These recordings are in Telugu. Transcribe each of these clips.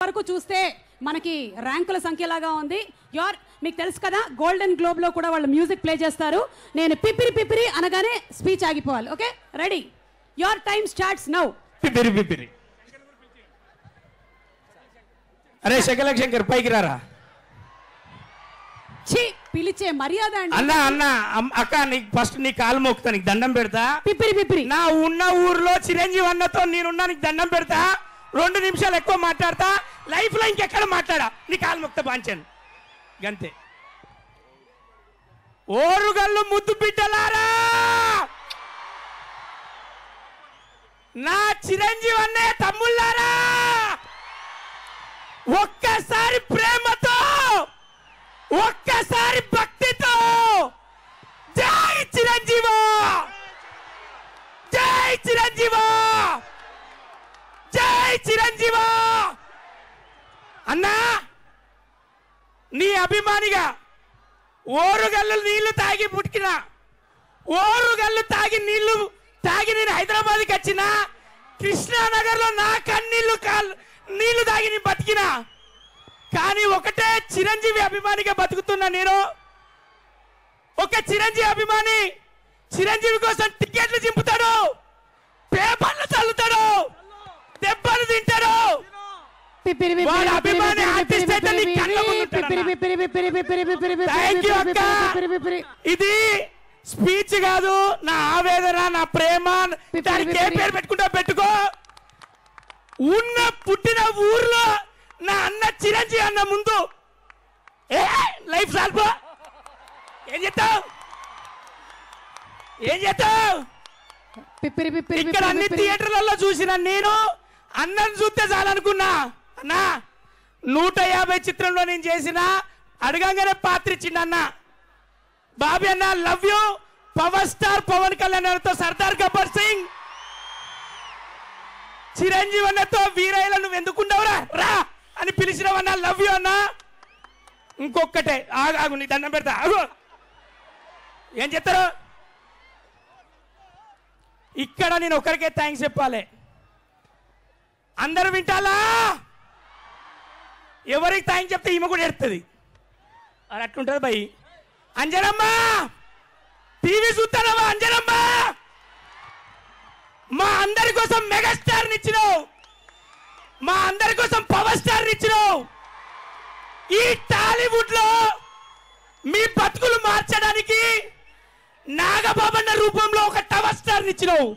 వరకు చూస్తే మనకి ర్యాంకుల సంఖ్యలాగా ఉంది యోర్ మీకు తెలుసు కదా గోల్డెన్ గ్లోబ్ లో కూడా వాళ్ళు మ్యూజిక్ ప్లే చేస్తారు నేను పిపిరి పిపిరి అనగానే స్పీచ్ ఆగిపోవాలి okay ready your time starts now పిపిరి పిపిరి అరే శకల శంకర్ పైకి రారా ఛీ పిలిచే మర్యాద అండి అన్న అన్న అమ్- అక్క నీకు ఫస్ట్ నీ కాలు మోకుతా నీకు దండం పెడతా పిపిరి పిపిరి నా ఉన్న ఊర్లో చిరంజీవి అన్నతో నేనున్నా నీకు దండం పెడతా రెండు నిమిషాలు ఎక్కువ మాట్లాడతా లైఫ్ లో ఇంకెక్కడ మాట్లాడా నీ కాలు మొక్త బాంచాను గంతే ఓరుగల్లు ముద్దు బిడ్డలారా నా చిరంజీవి అన్నయ్య తమ్ముళ్ళారా ఒక్కసారి ప్రేమతో ఒక్కసారి భక్తితో జై చిరంజీవా జై చిరంజీవా జై చిరంజీవా అన్నా నీ అభిమానిగా ఓరుగల్లు నీళ్లు తాగి పుట్టిన ఓరుగల్లు తాగి నీళ్లు తాగి నేను హైదరాబాద్కి వచ్చిన కృష్ణానగర్లో నా కన్నీళ్లు కాల్ నీళ్లు తాగి నేను బతికిన కానీ ఒకటే చిరంజీవి అభిమానిగా బతుకుతున్నా నేను ఒక చిరంజీవి అభిమాని చిరంజీవి కోసం టికెట్లు చింపుతాడు పేపర్లు చల్లుతాడు దెబ్బలు తింటాడు పిపిరి పిపిరి వాడు పిపిరి అభిమాని పిపిరి artist అయితే నీ పిపిరి కళ్ళ ముందు ఉంటాడన్న. పిపిరి పిపిరి పిపిరి పిపిరి పిపిరి పిపిరి Thank you, పిపిరి అక్క. పిపిరి పిపిరి ఇది స్పీచ్ కాదు నా ఆవేదన నా ప్రేమ పిపిరి, దానికి ఏ పిపిరి. పేరు పెట్టుకుంటా పెట్టుకో ఉన్న పుట్టిన ఊర్లో నా అన్న చిరంజీవి అన్న ముందు ఏ లైఫ్ సాల్పో ఏం చేస్తావు ఏం చేస్తావు పిపిరి పిపిరి ఇక్కడ అన్ని పిపిరి థియేటర్లలో చూసిన నేను అన్నను చూస్తే చాలనుకున్నా అన్నా నూట యాభై చిత్రంలో నేను చేసిన అడగంగానే పాత్ర ఇచ్చిండు అన్న బాబీ అన్న love you power star Pawan Kalyan అన్నతో సర్దార్ గబ్బర్ సింగ్ చిరంజీవి అన్నతో వీరయ్యలో నువ్వు ఎందుకుండవురా రా అని పిలిచినవన్నా లవ్ యూ అన్న ఇంకొక్కటే ఆగు ఆగు నీ దండం పెడతా ఆగు ఏం చెప్తారు ఇక్కడ నేను ఒకరికే థ్యాంక్స్ చెప్పాలి అందరు వింటాలా ఎవరికి థ్యాంక్స్ చెప్తే ఈమె కూడా ఎడుతుంది అది అట్లుంటుంది భయ్ అంజనమ్మా టీవీ చూస్తానమ్మా అంజనమ్మా మా అందరి కోసం మెగాస్టార్ ఇచ్చినావు మా అందరి కోసం పవర్ స్టార్ ఇచ్చినావు ఈ టాలీవుడ్ లో మీ బతుకులు మార్చడానికి నాగబాబన్న రూపంలో ఒక టవర్ స్టార్ ఇచ్చినావు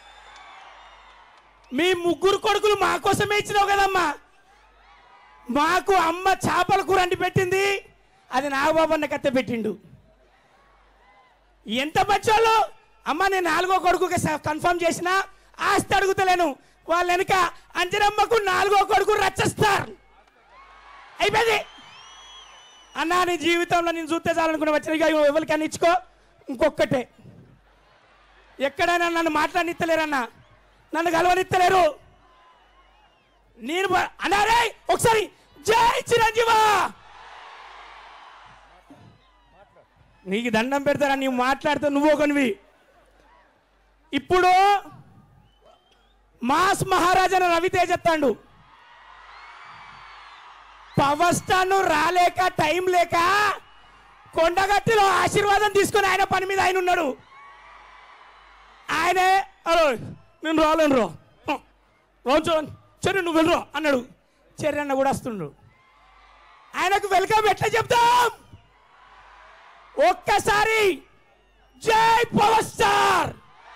మీ ముగ్గురు కొడుకులు మా కోసమే ఇచ్చినావు కదమ్మా మాకు అమ్మ చేపల కూర అండి పెట్టింది అది నాగబాబన్న కత్త పెట్టిండు ఎంత మంచోళ్ళు అమ్మ నేను నాలుగో కొడుకుకి కన్ఫర్మ్ చేసిన ఆస్తి అడుగుతలేను వాళ్ళ వెనుక అంజనమ్మకు నాలుగో కొడుకు రచ్చస్తారు అయిపోయింది అన్నా నీ జీవితంలో నేను చూస్తే చాలనుకున్న వచ్చిన ఇక ఎవరికైనా ఇచ్చుకో ఇంకొక్కటే ఎక్కడైనా నన్ను మాట్లాడనిత్తలేరన్నా నన్ను కలవనిత్తలేరు నేను బ- అన్నారే ఒకసారి జై చిరంజీవా నీకు దండం పెడతారా నీవు మాట్లాడితే నువ్వు ఒకనివి ఇప్పుడు మాస్ మహారాజన రవితేజ చెప్తాడు పవర్ స్టార్ ను రాలేక టైం లేక కొండగట్టిలో ఆశీర్వాదం తీసుకొని ఆయన పని మీద ఆయన ఉన్నాడు ఆయనే అరే నేను రాలేను రా రోజు చెర్రి నువ్వు వెళ్ళరు అన్నాడు చెర్రి అన్న కూడా వస్తుండు ఆయనకు వెల్కమ్ ఎట్లా చెప్తాం ఒక్కసారి జై పవర్ స్టార్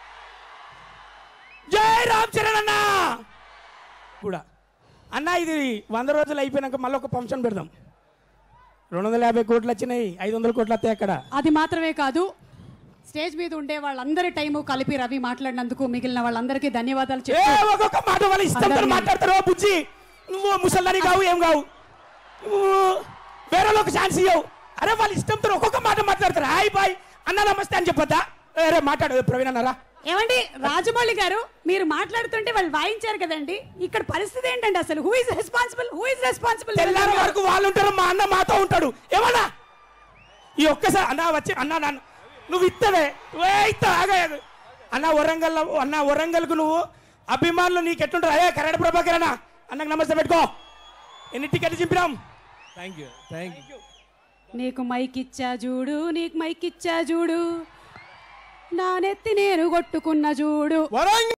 జై రామ్ చరణ్ అన్న కూడా అన్న ఇది వంద రోజులు అయిపోయినాక మళ్ళీ ఒక ఫంక్షన్ పెడదాం రెండు వందల యాభై కోట్లు వచ్చినాయి ఐదు వందల కోట్లు వస్తాయి అక్కడ అది మాత్రమే కాదు స్టేజ్ మీద ఉండే వాళ్ళందరి టైము కలిపి రవి మాట్లాడినందుకు మిగిలిన వాళ్ళందరికీ ధన్యవాదాలు ఏ చెప్తూ ఒక్కొక్క మాట వాళ్ళ ఇష్టంతో అందరినీ- మాట్లాడతారు ఓ బుజ్జి నువ్వు ముసల్దాని కావు ఏం కావు నువ్వు వేరే వాళ్ళకి ఛాన్స్ ఇవ్వవు అరే వాళ్ళ ఇష్టంతో ఒక్కొక్క మాట మాట్లాడతారు హాయ్ బాయ్ అన్న నమస్తే అని చెప్పొద్దా అరే మాట్లాడు ప్రవీణ్ అన్నారా ఏమండి రాజమౌళి గారు మీరు మాట్లాడుతుంటే వాళ్ళు వాయించారు కదండి ఇక్కడ పరిస్థితి ఏంటండి అసలు who is responsible who is responsible తెల్లారి వరకు వాళ్ళు ఉంటారు మా అన్న మాతో ఉంటాడు ఏమన్నా ఈ ఒక్కసారి అన్న వచ్చి అన్న నన్ను నువ్వు ఇత్తవే ఏ ఇత్తా ఆగదు అన్న వరంగల్ అన్న వరంగల్కు నువ్వు అభిమానులు నీకు ఎట్లుంటారు అదే కరెంట్ ప్రభాకర్ అన్న అన్నకు నమస్తే పెట్టుకో ఎన్ని టికెట్లు చింపినాం థ్యాంక్ యూ థ్యాంక్ యూ నీకు మైక్ ఇచ్చా చూడు నీకు మైక్ ఇచ్చా చూడు నా నెత్తి నేను కొట్టుకున్న చూడు వరంగల్